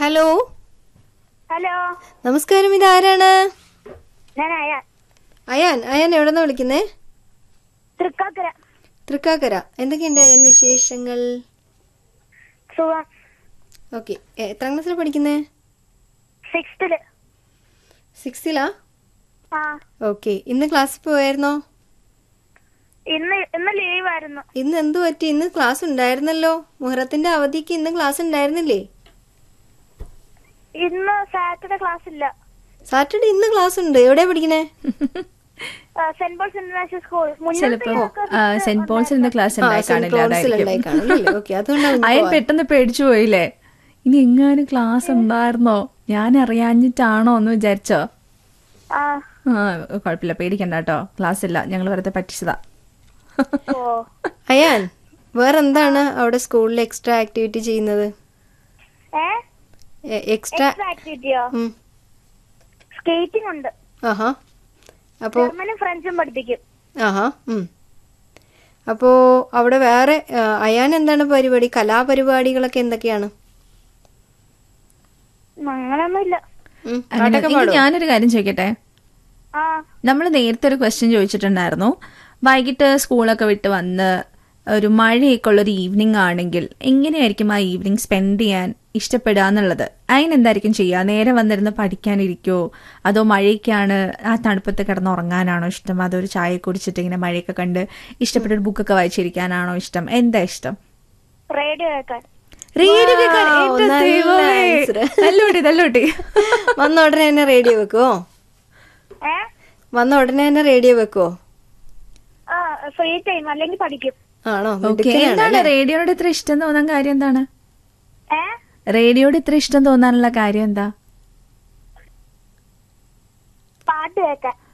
Hello hello നമസ്കാരം ഇതാരാണ് ഞാൻ അയാൻ അയാൻ അയാൻ എവിടെ നിന്നാ വിളിക്കുന്നേ തൃക്കാക്കര തൃക്കാക്കര എന്തൊക്കെയുണ്ട് അയാൻ വിശേഷങ്ങൾ സുഖം ഓക്കെ എത്രാം ക്ലാസ്സിൽ പഠിക്കുന്നേ സിക്സ്ത്തില് സിക്സ്ത്തിലാ ആ ഓക്കെ ഇന്ന് ക്ലാസ്സിൽ പോയായിരുന്നോ ഇന്ന് ഇന്ന് ലീവായിരുന്നു ഇന്ന് എന്തു പറ്റി ഇന്ന് ക്ലാസ് ഉണ്ടായിരുന്നല്ലോ മുഹറത്തിന്റെ അവധിക്ക് ഇന്ന് ക്ലാസ് ഉണ്ടായിരുന്നില്ലേ ഇന്ന് സാറ്റർഡേ ക്ലാസ് ഇല്ല സാറ്റർഡേ ഇന്ന് ക്ലാസ് ഉണ്ട് എവിടെയാ പഠിക്കണേ ആ, സെന്റ് പോൾസ് ഇന്റർനാഷണൽ സ്കൂൾ ചിലപ്പോ ആ, സെന്റ് പോൾസിന്റെ ക്ലാസ് ഉണ്ടായി കാണില്ല അതായിരിക്കും ഓക്കെ അതുകൊണ്ടാണ് അയൻ പെട്ടെന്ന് പേടിച്ചു പോയില്ലേ ഇനി എങ്ങാനും ക്ലാസ് ഉണ്ടായിരുന്നോ ഞാൻ അറിയാഞ്ഞിട്ടാണോ എന്ന് വിചാരിച്ചോ ആ ആ കുഴപ്പമില്ല പേടിക്കണ്ട കേട്ടോ ക്ലാസ് ഇല്ല ഞങ്ങൾ വെറുതെ പറ്റിച്ചതാ ഓ അയാൻ വേറെന്താണ് അവിടെ സ്കൂളിൽ എക്സ്ട്രാ ആക്ടിവിറ്റി ചെയ്യുന്നത് ഏ എക്സ്ട്രാ എക്സ്ട്രാ ആക്ടിവിറ്റിയോ സ്കേറ്റിംഗ് ഉണ്ട് ആഹാ അപ്പോ ജർമ്മനും ഫ്രഞ്ചും പഠിപ്പിക്കും ആഹാ ഉം. അപ്പോ അവിടെ വേറെ ആ, അയാൻ എന്താണ് പരിപാടി കലാപരിപാടികളൊക്കെ എന്തൊക്കെയാണ് അങ്ങനൊന്നുമില്ല ഉം, അങ്ങനെ പാട്ടൊക്കെ ഇനി പാടുവോ? ഞാനൊരു കാര്യം ചോദിക്കട്ടെ ആ നമ്മൾ നേരത്തെ ഒരു ക്വസ്റ്റ്യൻ ചോദിച്ചിട്ടുണ്ടായിരുന്നു വൈകിട്ട് സ്കൂളൊക്കെ വിട്ട് വന്ന് ഒരു മഴയൊക്കെ ഉള്ളൊരു ഈവനിങ് ആണെങ്കിൽ എങ്ങനെയായിരിക്കും ആ ഈവനിങ് സ്പെൻഡ് ചെയ്യാൻ ഇഷ്ടപ്പെടുക എന്നുള്ളത് അതിനെന്തായിരിക്കും ചെയ്യുക നേരെ വന്നിരുന്ന് പഠിക്കാനിരിക്കുമോ അതോ മഴയ്ക്കാണ് ആ തണുപ്പത്ത് കിടന്ന് ഉറങ്ങാനാണോ ഇഷ്ടം അതോ ഒരു ചായ കുടിച്ചിട്ട് ഇങ്ങനെ മഴയൊക്കെ കണ്ട് ഇഷ്ടപ്പെട്ട ഒരു ബുക്കൊക്കെ വായിച്ചിരിക്കാനാണോ ഇഷ്ടം എന്താ ഇഷ്ടം റേഡിയോ കേൾക്കാൻ റേഡിയോ കേൾക്കാൻ Wow, എന്റെ നല്ല ദൈവമേ. answer. നല്ലോട്ടി നല്ലോട്ടി വന്ന ഉടനെ തന്നെ റേഡിയോ വെക്കുവോ ഏ വന്ന ഉടനെ തന്നെ റേഡിയോ വെക്കുവോ ആ ഫ്രീ ടൈം അല്ലെങ്കിൽ പഠിക്കും ആണോ ഓക്കെ മിടുക്കനാണ് എന്താണ് റേഡിയോയോട് ഇത്ര ഇഷ്ടം തോന്നാൻ കാര്യം എന്താണ് ഏ റേഡിയോയോട് ഇത്ര ഇഷ്ടം തോന്നാനുള്ള കാര്യം എന്താ പാട്ട് കേൾക്കാൻ